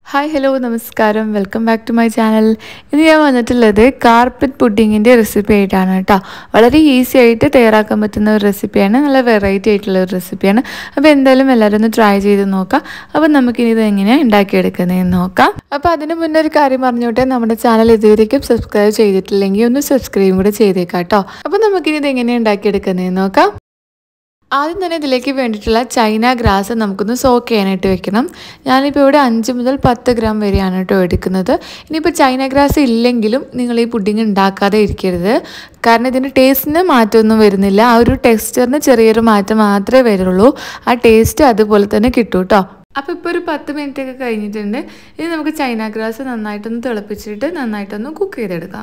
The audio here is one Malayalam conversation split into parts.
ഹായ് ഹലോ നമസ്കാരം welcome back to my channel ഇന്ന് ഞാൻ വന്നിട്ടുള്ളത് കാർപ്പറ്റ് പുഡിങ്ങിൻ്റെ റെസിപ്പി ആയിട്ടാണ് കേട്ടോ വളരെ ഈസി ആയിട്ട് തയ്യാറാക്കാൻ പറ്റുന്ന ഒരു റെസിപ്പിയാണ് നല്ല വെറൈറ്റി ആയിട്ടുള്ള ഒരു റെസിപ്പിയാണ് അപ്പോൾ എന്തായാലും എല്ലാവരും ഒന്ന് ട്രൈ ചെയ്ത് നോക്കാം അപ്പോൾ നമുക്കിനി ഇത് എങ്ങനെയാണ് ഉണ്ടാക്കിയെടുക്കുന്നതെന്ന് നോക്കാം അപ്പോൾ അതിന് മുന്നേ ഒരു കാര്യം പറഞ്ഞോട്ടെ നമ്മുടെ ചാനൽ ഇതുവരേക്കും സബ്സ്ക്രൈബ് ചെയ്തിട്ടില്ലെങ്കിൽ ഒന്ന് സബ്സ്ക്രൈബും കൂടെ ചെയ്തേക്കാം കേട്ടോ അപ്പോൾ നമുക്കിനി ഇത് എങ്ങനെയാണ് ഉണ്ടാക്കിയെടുക്കുന്നതെന്ന് നോക്കാം ആദ്യം തന്നെ ഇതിലേക്ക് വേണ്ടിയിട്ടുള്ള ചൈന ഗ്രാസ് നമുക്കൊന്ന് സോക്ക് ചെയ്യാനായിട്ട് വെക്കണം ഞാനിപ്പോൾ ഇവിടെ അഞ്ച് മുതൽ പത്ത് ഗ്രാം വരെയാണ് കേട്ടോ എടുക്കുന്നത് ഇനിയിപ്പോൾ ചൈന ഗ്രാസ് ഇല്ലെങ്കിലും നിങ്ങൾ ഈ പുഡിങ് ഉണ്ടാക്കാതെ ഇരിക്കരുത് കാരണം ഇതിൻ്റെ ടേസ്റ്റിന് മാറ്റമൊന്നും വരുന്നില്ല ആ ഒരു ടെക്സ്ചറിന് ചെറിയൊരു മാറ്റം മാത്രമേ വരുള്ളൂ ആ ടേസ്റ്റ് അതുപോലെ തന്നെ കിട്ടും കേട്ടോ അപ്പോൾ ഇപ്പോൾ ഒരു പത്ത് മിനിറ്റ് ഒക്കെ കഴിഞ്ഞിട്ടുണ്ട് ഇനി നമുക്ക് ചൈന ഗ്രാസ് നന്നായിട്ടൊന്ന് തിളപ്പിച്ചിട്ട് നന്നായിട്ടൊന്ന് കുക്ക് ചെയ്തെടുക്കാം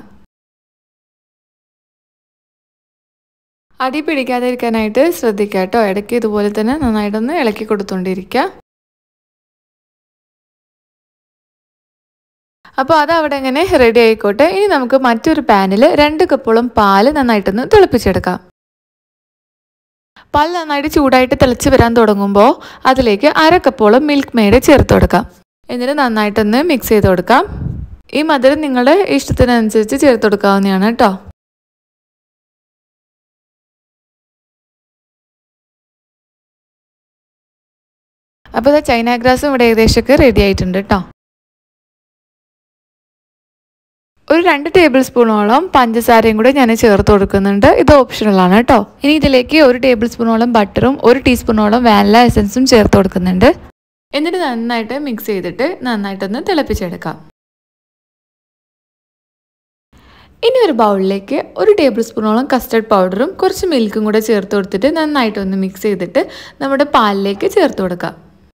അടി പിടിക്കാതെ ഇരിക്കാനായിട്ട് ശ്രദ്ധിക്കുക കേട്ടോ ഇടയ്ക്ക് ഇതുപോലെ തന്നെ നന്നായിട്ടൊന്ന് ഇളക്കി കൊടുത്തുകൊണ്ടിരിക്കുക അപ്പോൾ അത് അവിടെ ഇങ്ങനെ റെഡി ആയിക്കോട്ടെ ഇനി നമുക്ക് മറ്റൊരു പാനിൽ രണ്ട് കപ്പോളം പാല് നന്നായിട്ടൊന്ന് തിളപ്പിച്ചെടുക്കാം പാൽ നന്നായിട്ട് ചൂടായിട്ട് തിളച്ച് വരാൻ തുടങ്ങുമ്പോൾ അതിലേക്ക് അര കപ്പോളം മിൽക്ക് മെയ്ഡ് ചേർത്ത് കൊടുക്കാം എന്നിട്ട് നന്നായിട്ടൊന്ന് മിക്സ് ചെയ്ത് കൊടുക്കാം ഈ മധുരം നിങ്ങളുടെ ഇഷ്ടത്തിനനുസരിച്ച് ചേർത്ത് കൊടുക്കാവുന്നതാണ് കേട്ടോ അപ്പോൾ ഇത് ചൈന ഗ്രാസും ഇവിടെ ഏകദേശമൊക്കെ റെഡി ആയിട്ടുണ്ട് കേട്ടോ ഒരു രണ്ട് ടേബിൾ സ്പൂണോളം പഞ്ചസാരയും കൂടെ ഞാൻ ചേർത്ത് കൊടുക്കുന്നുണ്ട് ഇത് ഓപ്ഷണലാണ് കേട്ടോ ഇനി ഇതിലേക്ക് ഒരു ടേബിൾ സ്പൂണോളം ബട്ടറും ഒരു ടീസ്പൂണോളം വാനില എസൻസും ചേർത്ത് കൊടുക്കുന്നുണ്ട് എന്നിട്ട് നന്നായിട്ട് മിക്സ് ചെയ്തിട്ട് നന്നായിട്ടൊന്ന് തിളപ്പിച്ചെടുക്കാം ഇനി ഒരു ബൗളിലേക്ക് ഒരു ടേബിൾ സ്പൂണോളം കസ്റ്റർഡ് പൗഡറും കുറച്ച് മിൽക്കും കൂടെ ചേർത്ത് കൊടുത്തിട്ട് നന്നായിട്ടൊന്ന് മിക്സ് ചെയ്തിട്ട് നമ്മുടെ പാലിലേക്ക് ചേർത്ത് കൊടുക്കാം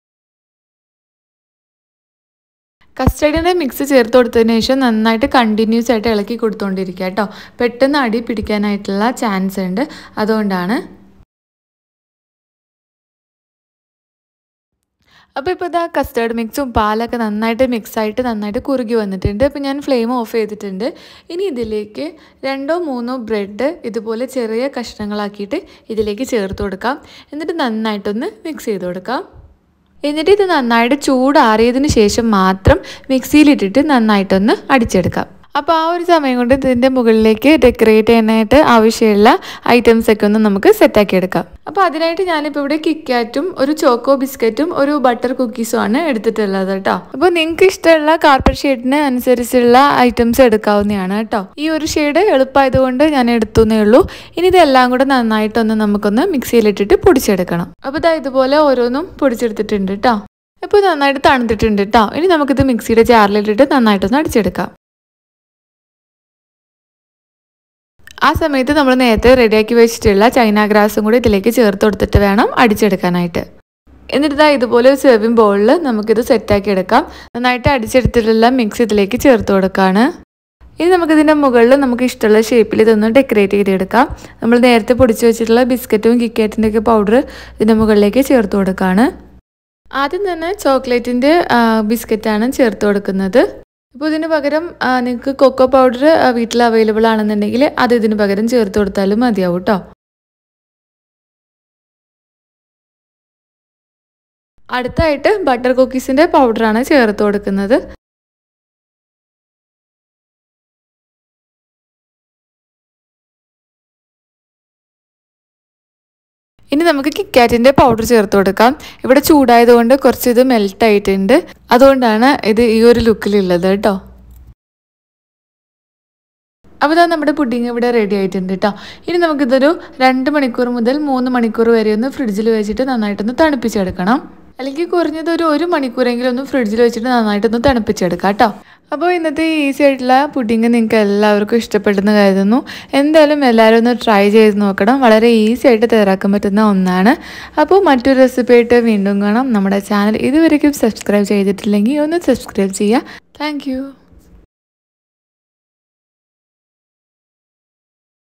കസ്റ്റർഡിൻ്റെ മിക്സ് ചേർത്ത് കൊടുത്തതിന് ശേഷം നന്നായിട്ട് കണ്ടിന്യൂസ് ആയിട്ട് ഇളക്കി കൊടുത്തുകൊണ്ടിരിക്കുക കേട്ടോ പെട്ടെന്ന് അടി പിടിക്കാനായിട്ടുള്ള ചാൻസ് ഉണ്ട് അതുകൊണ്ടാണ് അപ്പോൾ ഇപ്പോൾ ഇതാ കസ്റ്റേർഡ് മിക്സും പാലൊക്കെ നന്നായിട്ട് മിക്സായിട്ട് നന്നായിട്ട് കുറുകി വന്നിട്ടുണ്ട് അപ്പോൾ ഞാൻ ഫ്ലെയിം ഓഫ് ചെയ്തിട്ടുണ്ട് ഇനി ഇതിലേക്ക് രണ്ടോ മൂന്നോ ബ്രെഡ് ഇതുപോലെ ചെറിയ കഷ്ണങ്ങളാക്കിയിട്ട് ഇതിലേക്ക് ചേർത്ത് കൊടുക്കാം എന്നിട്ട് നന്നായിട്ടൊന്ന് മിക്സ് ചെയ്ത് കൊടുക്കാം എന്നിട്ട് ഇത് നന്നായിട്ട് ചൂടാറിയതിന് ശേഷം മാത്രം മിക്സിയിലിട്ടിട്ട് നന്നായിട്ടൊന്ന് അടിച്ചെടുക്കാം അപ്പോൾ ആ ഒരു സമയം കൊണ്ട് ഇതിൻ്റെ മുകളിലേക്ക് ഡെക്കറേറ്റ് ചെയ്യാനായിട്ട് ആവശ്യമുള്ള ഐറ്റംസ് ഒക്കെ ഒന്ന് നമുക്ക് സെറ്റാക്കി എടുക്കാം അപ്പോൾ അതിനായിട്ട് ഞാനിപ്പോൾ ഇവിടെ കിക്കാറ്റും ഒരു ചോക്കോ ബിസ്ക്കറ്റും ഒരു ബട്ടർ കുക്കീസും ആണ് എടുത്തിട്ടുള്ളത് കേട്ടോ അപ്പോൾ നിങ്ങൾക്ക് ഇഷ്ടമുള്ള കാർപ്പറ്റ് ഷെയ്ഡിന് അനുസരിച്ചുള്ള ഐറ്റംസ് എടുക്കാവുന്നതാണ് കേട്ടോ ഈ ഒരു ഷെയ്ഡ് എളുപ്പമായതുകൊണ്ട് ഞാൻ എടുത്തുന്നേ ഉള്ളൂ ഇനി ഇതെല്ലാം കൂടെ നന്നായിട്ടൊന്ന് നമുക്കൊന്ന് മിക്സിയിലിട്ടിട്ട് പൊടിച്ചെടുക്കണം അപ്പോൾ ഇതാ ഇതുപോലെ ഓരോന്നും പൊടിച്ചെടുത്തിട്ടുണ്ട് കേട്ടോ ഇപ്പോൾ നന്നായിട്ട് തണുത്തിട്ടുണ്ട് കേട്ടോ ഇനി നമുക്കിത് മിക്സിയുടെ ജാറിലിട്ടിട്ട് നന്നായിട്ടൊന്ന് അടിച്ചെടുക്കാം ആ സമയത്ത് നമ്മൾ നേരത്തെ റെഡിയാക്കി വെച്ചിട്ടുള്ള ചൈന ഗ്രാസും കൂടി ഇതിലേക്ക് ചേർത്ത് കൊടുത്തിട്ട് വേണം അടിച്ചെടുക്കാനായിട്ട് എന്നിട്ട് ഇതാ ഇതുപോലെ ഒരു സെർവിങ് ബൗളിൽ നമുക്കിത് സെറ്റാക്കി എടുക്കാം നന്നായിട്ട് അടിച്ചെടുത്തിട്ടുള്ള മിക്സ് ഇതിലേക്ക് ചേർത്ത് കൊടുക്കുകയാണ് ഇനി നമുക്കിതിൻ്റെ മുകളിൽ നമുക്ക് ഇഷ്ടമുള്ള ഷേപ്പിൽ ഇതൊന്ന് ഡെക്കറേറ്റ് ചെയ്തെടുക്കാം നമ്മൾ നേരത്തെ പൊടിച്ച് വെച്ചിട്ടുള്ള ബിസ്ക്കറ്റും കിക്കറ്റിൻ്റെ ഒക്കെ പൗഡർ ഇതിൻ്റെ മുകളിലേക്ക് ചേർത്ത് കൊടുക്കുകയാണ് ആദ്യം തന്നെ ചോക്ലേറ്റിൻ്റെ ബിസ്ക്കറ്റാണ് ചേർത്ത് കൊടുക്കുന്നത് ഇപ്പോൾ ഇതിന് പകരം നിങ്ങൾക്ക് കൊക്കോ പൗഡർ വീട്ടിൽ അവൈലബിൾ ആണെന്നുണ്ടെങ്കിൽ അത് ഇതിന് പകരം ചേർത്ത് കൊടുത്താലും മതിയാവും കേട്ടോ അടുത്തായിട്ട് ബട്ടർ കുക്കീസിൻ്റെ പൗഡറാണ് ചേർത്ത് കൊടുക്കുന്നത് ഇനി നമുക്ക് കിക്കാറ്റിൻ്റെ പൗഡർ ചേർത്ത് കൊടുക്കാം ഇവിടെ ചൂടായതുകൊണ്ട് കുറച്ച് ഇത് മെൽറ്റ് ആയിട്ടുണ്ട് അതുകൊണ്ടാണ് ഇത് ഈ ഒരു ലുക്കിലുള്ളത് കേട്ടോ അപ്പോൾ ഇതാ നമ്മുടെ പുഡിങ് ഇവിടെ റെഡി ആയിട്ടുണ്ട് കേട്ടോ ഇനി നമുക്കിതൊരു രണ്ട് മണിക്കൂർ മുതൽ മൂന്ന് മണിക്കൂർ വരെ ഒന്ന് ഫ്രിഡ്ജിൽ വെച്ചിട്ട് നന്നായിട്ടൊന്ന് തണുപ്പിച്ചെടുക്കണം അല്ലെങ്കിൽ കുറഞ്ഞത് ഒരു ഒരു മണിക്കൂറെങ്കിലും ഒന്ന് ഫ്രിഡ്ജിൽ വെച്ചിട്ട് നന്നായിട്ടൊന്ന് തണുപ്പിച്ചെടുക്കാം കേട്ടോ അപ്പോൾ ഇന്നത്തെ ഈസി ആയിട്ടുള്ള പുഡിങ് നിങ്ങൾക്ക് എല്ലാവർക്കും ഇഷ്ടപ്പെടുന്ന കരുതുന്നു എന്തായാലും എല്ലാവരും ഒന്ന് ട്രൈ ചെയ്ത് നോക്കണം വളരെ ഈസി ആയിട്ട് തയ്യാറാക്കാൻ പറ്റുന്ന ഒന്നാണ് അപ്പോൾ മറ്റൊരു റെസിപ്പി ആയിട്ട് വീണ്ടും കാണാം നമ്മുടെ ചാനൽ ഇതുവരെയും സബ്സ്ക്രൈബ് ചെയ്തിട്ടില്ലെങ്കിൽ ഒന്ന് സബ്സ്ക്രൈബ് ചെയ്യുക താങ്ക്